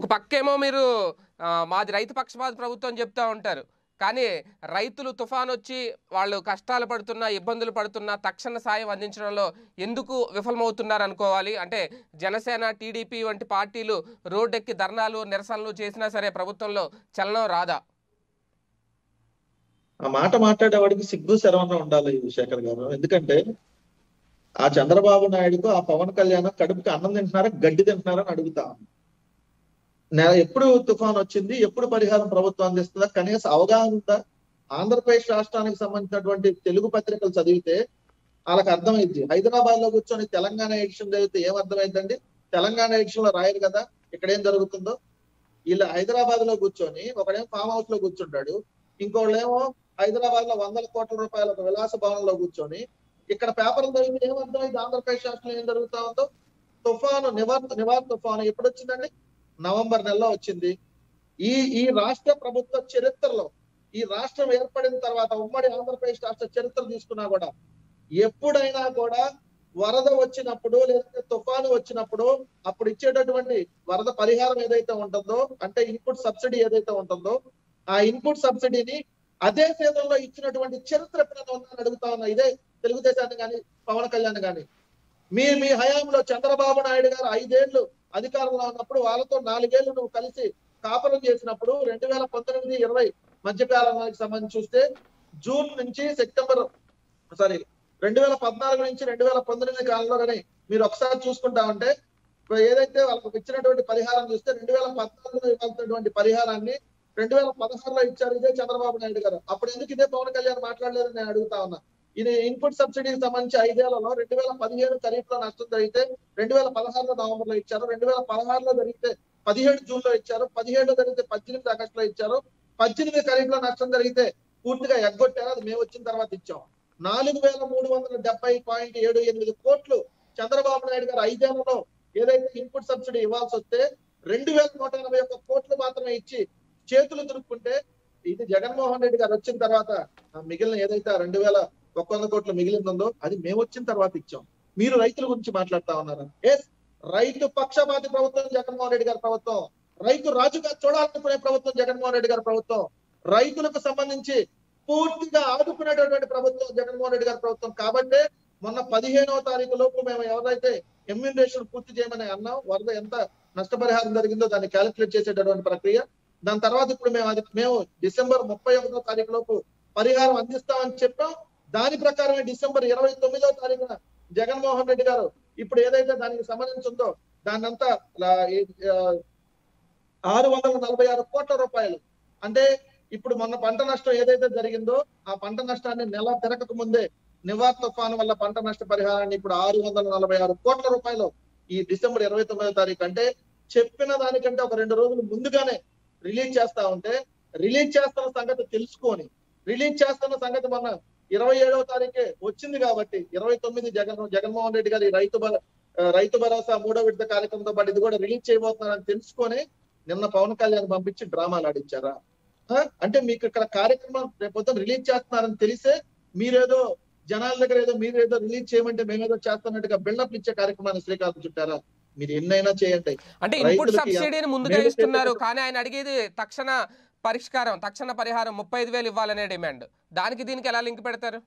పక్కేమో మీరు ఆ, మాది రైతు పక్షపాత ప్రభుత్వం చెప్తా ఉంటారు కానీ రైతులు తుఫాన్ వచ్చి వాళ్ళు కష్టాలు పడుతున్నా ఇబ్బందులు పడుతున్నా తక్షణ సాయం అందించడంలో ఎందుకు విఫలమవుతున్నారు అనుకోవాలి అంటే జనసేన టీడీపీ వంటి పార్టీలు రోడ్డెక్కి ధర్నాలు నిరసనలు చేసినా సరే ప్రభుత్వంలో చలనం రాదా ఆ మాట మాట్లాడేవాడికి సిగ్గు శరవణ ఉండాలి శేఖర్ గారు ఎందుకంటే ఆ చంద్రబాబు నాయుడుకు ఆ పవన్ కళ్యాణ్ కడుపుకి అన్నం తింటున్నారా గడ్డి తింటున్నారా అని అడుగుతా ఉన్నాను. నెల ఎప్పుడు తుఫాన్ వచ్చింది ఎప్పుడు పరిహారం ప్రభుత్వం అందిస్తుందా కనీస అవగాహన ఉందా ఆంధ్రప్రదేశ్ రాష్ట్రానికి సంబంధించినటువంటి తెలుగు పత్రికలు చదివితే వాళ్ళకి అర్థమైంది హైదరాబాద్ లో కూర్చొని తెలంగాణ ఎడిషన్ చదివితే ఏం అర్థమైందండి తెలంగాణ ఎడిషన్ లో రాయరు కదా ఇక్కడ ఏం జరుగుతుందో వీళ్ళు హైదరాబాద్ లో కూర్చొని ఒకడేమో ఫామ్ హౌస్ లో కూర్చుంటాడు ఇంకోళ్ళేమో హైదరాబాద్ లో వందల కోట్ల రూపాయల ఒక విలాస భవనంలో కూర్చొని ఇక్కడ పేపర్లు చదివితే ఏమర్థమైంది ఆంధ్రప్రదేశ్ రాష్ట్రంలో ఏం జరుగుతా ఉందో తుఫాను నివార్ నివార్ తుఫాను ఎప్పుడు వచ్చిందండి నవంబర్ నెలలో వచ్చింది ఈ ఈ రాష్ట్ర ప్రభుత్వ చరిత్రలో ఈ రాష్ట్రం ఏర్పడిన తర్వాత ఉమ్మడి ఆంధ్రప్రదేశ్ రాష్ట్ర చరిత్ర తీసుకున్నా కూడా ఎప్పుడైనా కూడా వరద వచ్చినప్పుడు లేదంటే తుఫాను వచ్చినప్పుడు అప్పుడు ఇచ్చేటటువంటి వరద పరిహారం ఏదైతే ఉంటుందో అంటే ఇన్పుట్ సబ్సిడీ ఏదైతే ఉంటుందో ఆ ఇన్పుట్ సబ్సిడీని అదే సీజన్లో ఇచ్చినటువంటి చరిత్ర ఎప్పుడైనా ఉందని అడుగుతా ఉన్నా ఇదే తెలుగుదేశాన్ని కానీ పవన్ కళ్యాణ్ కానీ మీ మీ హయాంలో చంద్రబాబు నాయుడు గారు ఐదేళ్లు అధికారంలో ఉన్నప్పుడు వాళ్ళతో నాలుగేళ్లు నువ్వు కలిసి కాపురం చేసినప్పుడు రెండు వేల పంతొమ్మిది ఇరవై మధ్య కాలానికి సంబంధించి చూస్తే జూన్ నుంచి సెప్టెంబర్ సారీ రెండు వేల పద్నాలుగు నుంచి రెండు వేల పంతొమ్మిది కాలంలో కానీ మీరు ఒకసారి చూసుకుంటా ఉంటే ఏదైతే వాళ్ళకు ఇచ్చినటువంటి పరిహారం చూస్తే రెండు వేల పద్నాలుగులో ఇవ్వాల్సినటువంటి పరిహారాన్ని రెండు వేల పదహారులో ఇచ్చారు ఇదే చంద్రబాబు నాయుడు గారు అప్పుడు ఎందుకు ఇదే పవన్ కళ్యాణ్ మాట్లాడలేదని నేను అడుగుతా ఉన్నా ఇది ఇన్పుట్ సబ్సిడీకి సంబంధించి ఐదేళ్లలో రెండు వేల పదిహేను ఖరీఫ్ లో నష్టం జరిగితే రెండు వేల పదహారులో నవంబర్ లో ఇచ్చారు రెండు వేల పదహారులో జరిగితే పదిహేడు జూన్ లో ఇచ్చారు పదిహేడులో జరిగితే పద్దెనిమిది ఆగస్టు లో ఇచ్చారు పద్దెనిమిది ఖరీఫ్ లో నష్టం జరిగితే పూర్తిగా ఎగ్గొట్టారు అది మేము వచ్చిన తర్వాత ఇచ్చాం నాలుగు వేల మూడు వందల డెబ్బై పాయింట్ ఏడు ఎనిమిది కోట్లు చంద్రబాబు నాయుడు గారు ఐదేళ్లలో ఏదైతే ఇన్పుట్ సబ్సిడీ ఇవ్వాల్సి వస్తే రెండు వేల నూట ఎనభై ఒక్క కోట్లు మాత్రమే ఇచ్చి చేతులు దురుక్కుంటే ఇది జగన్మోహన్ రెడ్డి గారు వచ్చిన తర్వాత ఆ మిగిలిన ఏదైతే రెండు వేల ఒక్క వంద కోట్లు మిగిలిందో అది మేము వచ్చిన తర్వాత ఇచ్చాం మీరు రైతుల గురించి మాట్లాడుతా ఉన్నారు ఎస్ రైతు పక్షపాతి ప్రభుత్వం జగన్మోహన్ రెడ్డి గారి ప్రభుత్వం రైతు రాజుగా చూడాలనుకునే ప్రభుత్వం జగన్మోహన్ రెడ్డి గారి ప్రభుత్వం రైతులకు సంబంధించి పూర్తిగా ఆదుకునేటటువంటి ప్రభుత్వం జగన్మోహన్ రెడ్డి గారి ప్రభుత్వం కాబట్టే మొన్న పదిహేనవ తారీఖు లోపు మేము ఎవరైతే ఎమ్యూనరేషన్ పూర్తి చేయమని అన్నాం వరద ఎంత నష్టపరిహారం జరిగిందో దాన్ని క్యాలిక్యులేట్ చేసేటటువంటి ప్రక్రియ దాని తర్వాత ఇప్పుడు మేము అది మేము డిసెంబర్ ముప్పై ఒకటో తారీఖు లోపు పరిహారం అందిస్తామని చెప్పాం దాని ప్రకారమే డిసెంబర్ ఇరవై తొమ్మిదో తారీఖున జగన్మోహన్ రెడ్డి గారు ఇప్పుడు ఏదైతే దానికి సంబంధించి ఉందో దాన్నంతా లా- ఈ- ఆ, ఆరు వందల నలభై ఆరు కోట్ల రూపాయలు అంటే ఇప్పుడు మొన్న పంట నష్టం ఏదైతే జరిగిందో ఆ పంట నష్టాన్ని నెల తిరగక ముందే నివార్ తుఫాను వల్ల పంట నష్ట పరిహారాన్ని ఇప్పుడు ఆరు వందల నలభై ఆరు కోట్ల రూపాయలు ఈ డిసెంబర్ ఇరవై తొమ్మిదో తారీఖు అంటే చెప్పిన దానికంటే ఒక రెండు రోజులు ముందుగానే రిలీజ్ చేస్తా ఉంటే రిలీజ్ చేస్తున్న సంగతి తెలుసుకొని రిలీజ్ చేస్తున్న సంగతి మొన్న ఇరవై ఏడవ తారీఖే వచ్చింది కాబట్టి ఇరవై తొమ్మిది జగన్ జగన్మోహన్ రెడ్డి గారి రైతు భర- ఆ, రైతు భరోసా మూడో విడత కార్యక్రమంతో పాటు ఇది కూడా రిలీజ్ చేయబోతున్నారని తెలుసుకొని నిన్న పవన్ కళ్యాణ్ పంపించి డ్రామాలు ఆడించారా ఆ? అంటే మీకు ఇక్కడ కార్యక్రమం రేపొద్దున రిలీజ్ చేస్తున్నారని తెలిసే మీరేదో జనాల దగ్గర ఏదో మీరు ఏదో రిలీజ్ చేయమంటే మేమేదో చేస్తున్నట్టుగా బిల్డప్ ఇచ్చే కార్యక్రమాన్ని శ్రీకాకుళం చుట్టారా మీరు ఎన్నైనా చేయండి అంటే ఇన్పుట్ రైతులకి సబ్సిడీని ముందుగా మేలు ఇస్తున్నారు చేసేటట్టు- కానీ ఆయన అడిగేది తక్షణ పరిష్కారం తక్షణ పరిహారం ముప్పై ఐదు వేలు ఇవ్వాలనే డిమాండ్ దానికి దీనికి ఎలా లింక్ పెడతారు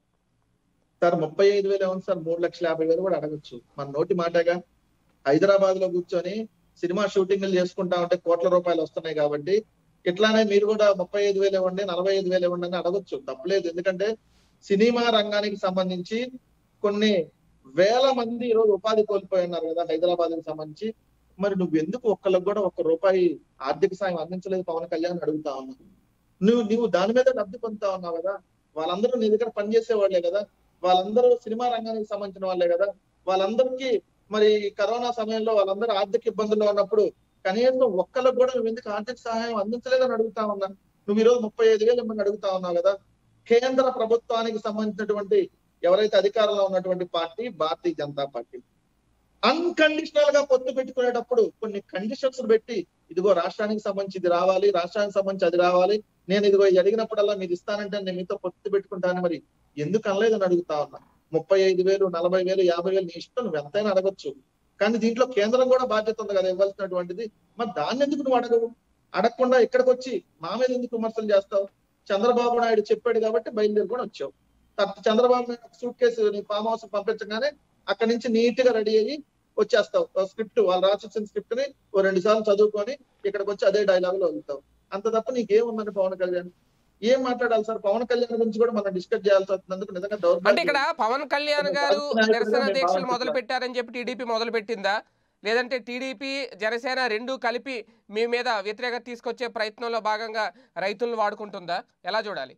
సార్ ముప్పై ఐదు వేలు ఏమన్నా సార్ మూడు లక్షల యాభై వేలు కూడా అడగచ్చు మన నోటి మాటగా హైదరాబాద్ లో కూర్చొని సినిమా షూటింగ్లు చేసుకుంటా ఉంటే కోట్ల రూపాయలు వస్తున్నాయి కాబట్టి ఇట్లానే మీరు కూడా ముప్పై ఐదు వేలు ఇవ్వండి నలభై ఐదు వేలు ఇవ్వండి అని అడగచ్చు తప్పలేదు ఎందుకంటే సినిమా రంగానికి సంబంధించి కొన్ని వేల మంది ఈ రోజు ఉపాధి కోల్పోయి ఉన్నారు కదా హైదరాబాద్ కి సంబంధించి మరి నువ్వు ఎందుకు ఒక్కళ్ళకి కూడా ఒక్క రూపాయి ఆర్థిక సాయం అందించలేదు పవన్ కళ్యాణ్ అడుగుతా ఉన్నా నువ్వు నువ్వు దాని మీద లబ్ధి పొందుతా ఉన్నావు కదా వాళ్ళందరూ నీ దగ్గర పనిచేసే వాళ్ళే కదా వాళ్ళందరూ సినిమా రంగానికి సంబంధించిన వాళ్ళే కదా వాళ్ళందరికీ మరి కరోనా సమయంలో వాళ్ళందరూ ఆర్థిక ఇబ్బందుల్లో ఉన్నప్పుడు కనీసం ఒక్కళ్ళకు కూడా నువ్వు ఎందుకు ఆర్థిక సహాయం అందించలేదని అడుగుతా ఉన్నా నువ్వు ఈరోజు ముప్పై ఐదు వేలు ఇమ్మని అడుగుతా ఉన్నావు కదా కేంద్ర ప్రభుత్వానికి సంబంధించినటువంటి ఎవరైతే అధికారంలో ఉన్నటువంటి party Bharatiya Janata Party unconditional గా పొత్తు పెట్టుకునేటప్పుడు కొన్ని కండిషన్స్ పెట్టి ఇదిగో రాష్ట్రానికి సంబంధించి ఇది రావాలి రాష్ట్రానికి సంబంధించి అది రావాలి నేను ఇదిగో ఇది అడిగినప్పుడల్లా మీరు ఇస్తానంటే నేను మీతో పొత్తు పెట్టుకుంటాను మరి ఎందుకు అనలేదని అడుగుతా ఉన్నా ముప్పై ఐదు వేలు నలభై వేలు యాభై వేలు నీ ఇష్టం నువ్వు ఎంతైనా అడగొచ్చు కానీ దీంట్లో కేంద్రం కూడా బాధ్యత ఉంది కదా ఇవ్వాల్సినటువంటిది మరి దాన్ని ఎందుకు నువ్వు అడగవు అడగకుండా ఇక్కడికి వచ్చి మా మీద ఎందుకు విమర్శలు చేస్తావు చంద్రబాబు నాయుడు చెప్పాడు కాబట్టి బయలుదేరి కూడా వచ్చావు తర్వాత చంద్రబాబు నాయుడు సూట్ కేసు నీ ఫామ్ హౌస్ పంపించగానే అక్కడి నుంచి నీట్ గా రెడీ అయ్యి వచ్చేస్తావు స్క్రిప్ట్ వాళ్ళు రాసిన స్క్రిప్ట్ ని ఓ రెండు సార్లు చదువుకొని ఇక్కడికి వచ్చి అదే డైలాగ్ లో వెళ్తావు అంత తప్ప నీకేముందని పవన్ కళ్యాణ్ ఏం మాట్లాడాలి సార్ పవన్ కళ్యాణ్ గురించి కూడా మనం డిస్కస్ చేయాల్సి వస్తున్నందుకు నిజంగా అంటే దౌర్భాగ్యం ఇక్కడ పవన్ కళ్యాణ్ గారు నిరసన దీక్షలు మొదలు పెట్టారని చెప్పి టీడీపీ మొదలు పెట్టిందా లేదంటే టీడీపీ జనసేన రెండు కలిపి మీ మీద వ్యతిరేకత తీసుకొచ్చే ప్రయత్నంలో భాగంగా రైతులను వాడుకుంటుందా ఎలా చూడాలి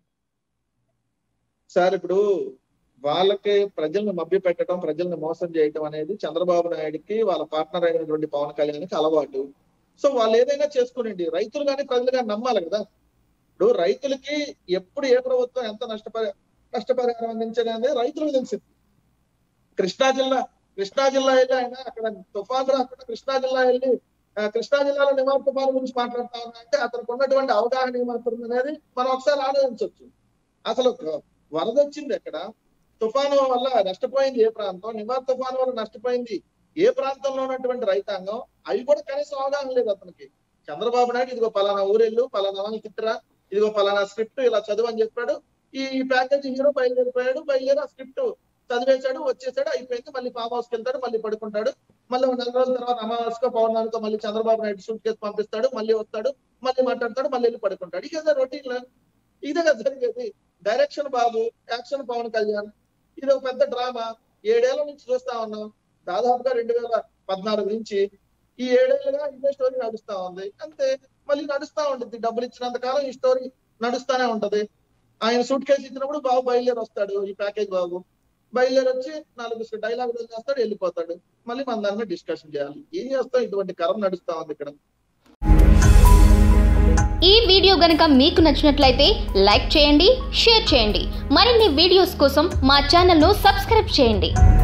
సార్ ఇప్పుడు వాళ్ళకి ప్రజల్ని మభ్య పెట్టడం ప్రజల్ని మోసం చేయటం అనేది చంద్రబాబు నాయుడుకి వాళ్ళ పార్ట్నర్ అయినటువంటి పవన్ కళ్యాణ్కి అలవాటు సో వాళ్ళు ఏదైనా చేసుకునండి రైతులు కానీ ప్రజలు కానీ నమ్మాలి కదా ఇప్పుడు రైతులకి ఎప్పుడు ఏ ప్రభుత్వం ఎంత నష్టపరి నష్టపరిహారం అందించడం అనేది రైతులకు తెలిసింది కృష్ణా జిల్లా కృష్ణా జిల్లా వెళ్ళి ఆయన అక్కడ తుఫాన్ రాకుండా కృష్ణా జిల్లా వెళ్ళి ఆ, కృష్ణా జిల్లాలో నివారణ తుఫాను గురించి మాట్లాడుతా ఉన్నా అంటే అతనికి ఉన్నటువంటి అవగాహన ఏమాత్రం అనేది మనం ఒకసారి ఆలోచించవచ్చు అసలు వరద వచ్చింది ఎక్కడ తుఫాను వల్ల నష్టపోయింది ఏ ప్రాంతం నివార్ తుఫాను వల్ల నష్టపోయింది ఏ ప్రాంతంలో ఉన్నటువంటి రైతాంగం అవి కూడా కనీసం అవగాహన లేదు అతనికి చంద్రబాబు నాయుడు ఇదిగో పలానా ఊరెళ్ళు పలానా వాళ్ళని తిట్టరా ఇదిగో పలానా స్క్రిప్ట్ ఇలా చదువు అని చెప్పాడు ఈ ప్యాకేజ్ హీరో బయలుదేరిపోయాడు బయలుదేరి ఆ స్క్రిప్ట్ చదివేశాడు వచ్చేసాడు అయిపోయింది మళ్ళీ ఫామ్ హౌస్కి వెళ్తాడు మళ్ళీ పడుకుంటాడు మళ్ళీ ఒక నెల రోజుల తర్వాత అమావాస్యకో పౌర్ణానికో మళ్ళీ చంద్రబాబు నాయుడు సూట్ కేసు పంపిస్తాడు మళ్ళీ వస్తాడు మళ్ళీ మాట్లాడతాడు మళ్ళీ వెళ్ళి పడుకుంటాడు ఇక రొటీన్ ఇదే కదా జరిగేది డైరెక్షన్ బాబు యాక్షన్ పవన్ కళ్యాణ్ ఇది ఒక పెద్ద డ్రామా ఏడేళ్ల నుంచి చూస్తా ఉన్నాం దాదాపుగా రెండు వేల పద్నాలుగు నుంచి ఈ ఏడేళ్లుగా ఇదే స్టోరీ నడుస్తా ఉంది అంతే మళ్ళీ నడుస్తా ఉంటుంది డబ్బులు ఇచ్చినంత కాలం ఈ స్టోరీ నడుస్తానే ఉంటది ఆయన సూట్ కేసు ఇచ్చినప్పుడు బాబు బయలుదేరి వస్తాడు ఈ ప్యాకేజ్ బాబు బయలుదేరి వచ్చి నాలుగు డైలాగ్ చేస్తాడు వెళ్ళిపోతాడు మళ్ళీ మన దాని మీద డిస్కషన్ చేయాలి ఏం చేస్తాం ఇటువంటి కరం నడుస్తా ఉంది ఇక్కడ ఈ వీడియో గనుక మీకు నచ్చినట్లయితే లైక్ చేయండి షేర్ చేయండి మరిన్ని వీడియోస్ కోసం మా ఛానల్ను సబ్స్క్రైబ్ చేయండి